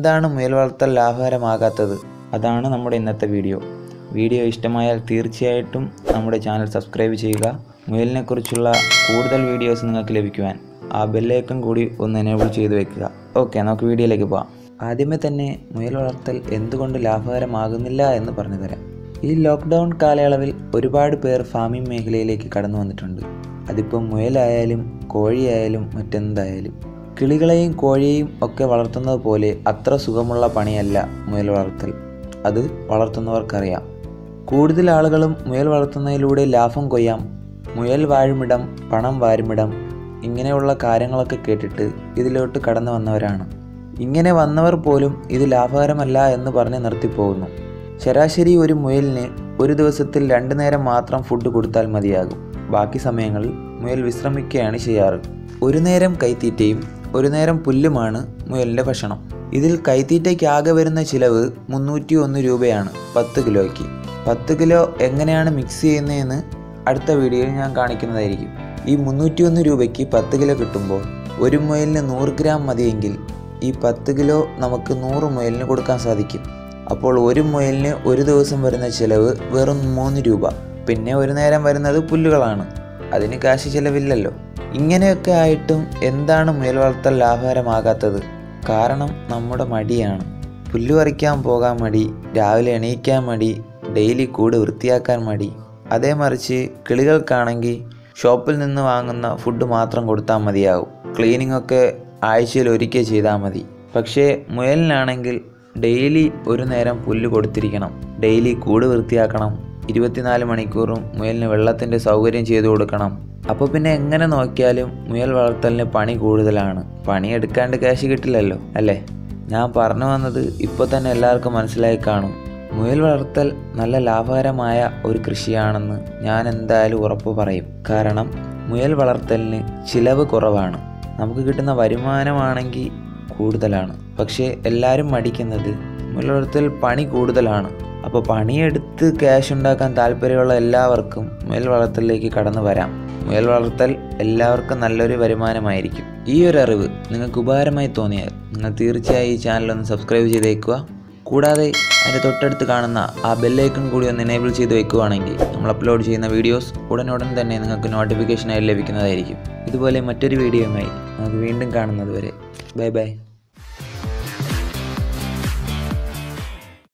എന്താണ് മുയൽ വളർത്തൽ ലാഭകരമാകാത്തത് അതാണ് നമ്മുടെ ഇന്നത്തെ വീഡിയോ വീഡിയോ ഇഷ്ടമായാൽ തീർച്ചയായിട്ടും നമ്മുടെ ചാനൽ സബ്സ്ക്രൈബ് ചെയ്യുക മുയലിനെക്കുറിച്ചുള്ള കൂടുതൽ വീഡിയോസ് നിങ്ങൾക്ക് ലഭിക്കുവാൻ ആ ബെല്ലൈക്കൺ കൂടി ഒന്ന് എനേബിൾ ചെയ്ത് വെക്കുക ഓക്കെ നമുക്ക് വീഡിയോയിലേക്ക് പോകാം ആദ്യമേ തന്നെ മുയൽ വളർത്തൽ എന്തുകൊണ്ട് ലാഭകരമാകുന്നില്ല എന്ന് പറഞ്ഞു തരാം ഈ ലോക്ക്ഡൗൺ കാലയളവിൽ ഒരുപാട് പേർ ഫാമിംഗ് മേഖലയിലേക്ക് കടന്നു വന്നിട്ടുണ്ട് അതിപ്പം മുയലായാലും കോഴിയായാലും മറ്റെന്തായാലും കിളികളെയും കോഴിയെയും ഒക്കെ വളർത്തുന്നത് പോലെ അത്ര സുഖമുള്ള പണിയല്ല മുയൽ വളർത്തൽ അത് വളർത്തുന്നവർക്കറിയാം കൂടുതൽ ആളുകളും മുയൽ വളർത്തുന്നതിലൂടെ ലാഭം കൊയ്യാം മുയൽ വാഴുമിടം പണം വാരുമിടം ഇങ്ങനെയുള്ള കാര്യങ്ങളൊക്കെ കേട്ടിട്ട് ഇതിലോട്ട് കടന്നു വന്നവരാണ് ഇങ്ങനെ വന്നവർ പോലും ഇത് ലാഭകരമല്ല എന്ന് പറഞ്ഞ് നിർത്തിപ്പോകുന്നു ശരാശരി ഒരു മുയലിന് ഒരു ദിവസത്തിൽ രണ്ടു നേരം മാത്രം ഫുഡ് കൊടുത്താൽ മതിയാകും ബാക്കി സമയങ്ങളിൽ മുയൽ വിശ്രമിക്കുകയാണ് ചെയ്യാറ് ഒരു നേരം കൈത്തീറ്റയും ഒരു നേരം പുല്ലുമാണ് മുയലിൻ്റെ ഭക്ഷണം ഇതിൽ കൈത്തീറ്റയ്ക്ക് ആകെ വരുന്ന ചിലവ് മുന്നൂറ്റി ഒന്ന് രൂപയാണ് പത്ത് കിലോയ്ക്ക് പത്ത് കിലോ എങ്ങനെയാണ് മിക്സ് ചെയ്യുന്നതെന്ന് അടുത്ത വീഡിയോയിൽ ഞാൻ കാണിക്കുന്നതായിരിക്കും ഈ മുന്നൂറ്റി ഒന്ന് രൂപയ്ക്ക് പത്ത് കിലോ കിട്ടുമ്പോൾ ഒരു മുയലിന് നൂറ് ഗ്രാം മതിയെങ്കിൽ ഈ പത്ത് കിലോ നമുക്ക് നൂറ് മുയലിന് കൊടുക്കാൻ സാധിക്കും അപ്പോൾ ഒരു മുയലിന് ഒരു ദിവസം വരുന്ന ചിലവ് വെറും മൂന്ന് രൂപ പിന്നെ ഒരു നേരം വരുന്നത് പുല്ലുകളാണ് അതിന് കാശ് ചിലവില്ലല്ലോ ഇങ്ങനെയൊക്കെ ആയിട്ടും എന്താണ് മുയൽ വളർത്തൽ ലാഭകരമാകാത്തത് കാരണം നമ്മുടെ മടിയാണ് പുല്ല് പറിക്കാൻ പോകാൻ മടി രാവിലെ എണീക്കാൻ മടി ഡെയിലി കൂട് വൃത്തിയാക്കാൻ മടി അതേ മറിച്ച് കിളികൾക്കാണെങ്കിൽ ഷോപ്പിൽ നിന്ന് വാങ്ങുന്ന ഫുഡ് മാത്രം കൊടുത്താൽ മതിയാകും ക്ലീനിങ് ഒക്കെ ആഴ്ചയിൽ ഒരിക്കൽ ചെയ്താൽ മതി പക്ഷേ മുയലിനാണെങ്കിൽ ഡെയിലി ഒരു നേരം പുല്ല് കൊടുത്തിരിക്കണം ഡെയിലി കൂട് വൃത്തിയാക്കണം ഇരുപത്തിനാല് മണിക്കൂറും മുയലിന് വെള്ളത്തിൻ്റെ സൗകര്യം ചെയ്തു കൊടുക്കണം അപ്പോൾ പിന്നെ എങ്ങനെ നോക്കിയാലും മുയൽ വളർത്തലിന് പണി കൂടുതലാണ് പണി എടുക്കാണ്ട് ക്യാഷ് കിട്ടില്ലല്ലോ അല്ലേ ഞാൻ പറഞ്ഞു വന്നത് ഇപ്പോൾ തന്നെ എല്ലാവർക്കും മനസ്സിലായി കാണും മുയൽ വളർത്തൽ നല്ല ലാഭകരമായ ഒരു കൃഷിയാണെന്ന് ഞാൻ എന്തായാലും ഉറപ്പ് പറയും കാരണം മുയൽ വളർത്തലിന് ചിലവ് കുറവാണ് നമുക്ക് കിട്ടുന്ന വരുമാനമാണെങ്കിൽ കൂടുതലാണ് പക്ഷേ എല്ലാവരും മടിക്കുന്നത് മുയൽ വളർത്തൽ പണി കൂടുതലാണ് അപ്പോൾ പണിയെടുത്ത് ക്യാഷ് ഉണ്ടാക്കാൻ താല്പര്യമുള്ള എല്ലാവർക്കും മുയൽ വളർത്തലിലേക്ക് കടന്നു വരാം മുയൽ വളർത്തൽ എല്ലാവർക്കും നല്ലൊരു വരുമാനമായിരിക്കും ഈ ഒരു അറിവ് നിങ്ങൾക്ക് ഉപകാരമായി തോന്നിയാൽ നിങ്ങൾ തീർച്ചയായും ഈ ചാനൽ ഒന്ന് സബ്സ്ക്രൈബ് ചെയ്തേക്കുക കൂടാതെ അതിൻ്റെ തൊട്ടടുത്ത് കാണുന്ന ആ ബെല്ലൈക്കൺ കൂടി ഒന്ന് എനേബിൾ ചെയ്ത് വെക്കുകയാണെങ്കിൽ നമ്മൾ അപ്ലോഡ് ചെയ്യുന്ന വീഡിയോസ് ഉടനുടൻ തന്നെ നിങ്ങൾക്ക് നോട്ടിഫിക്കേഷനായി ലഭിക്കുന്നതായിരിക്കും ഇതുപോലെ മറ്റൊരു വീഡിയോയുമായി നമുക്ക് വീണ്ടും കാണുന്നത് വരെ ബൈ ബൈ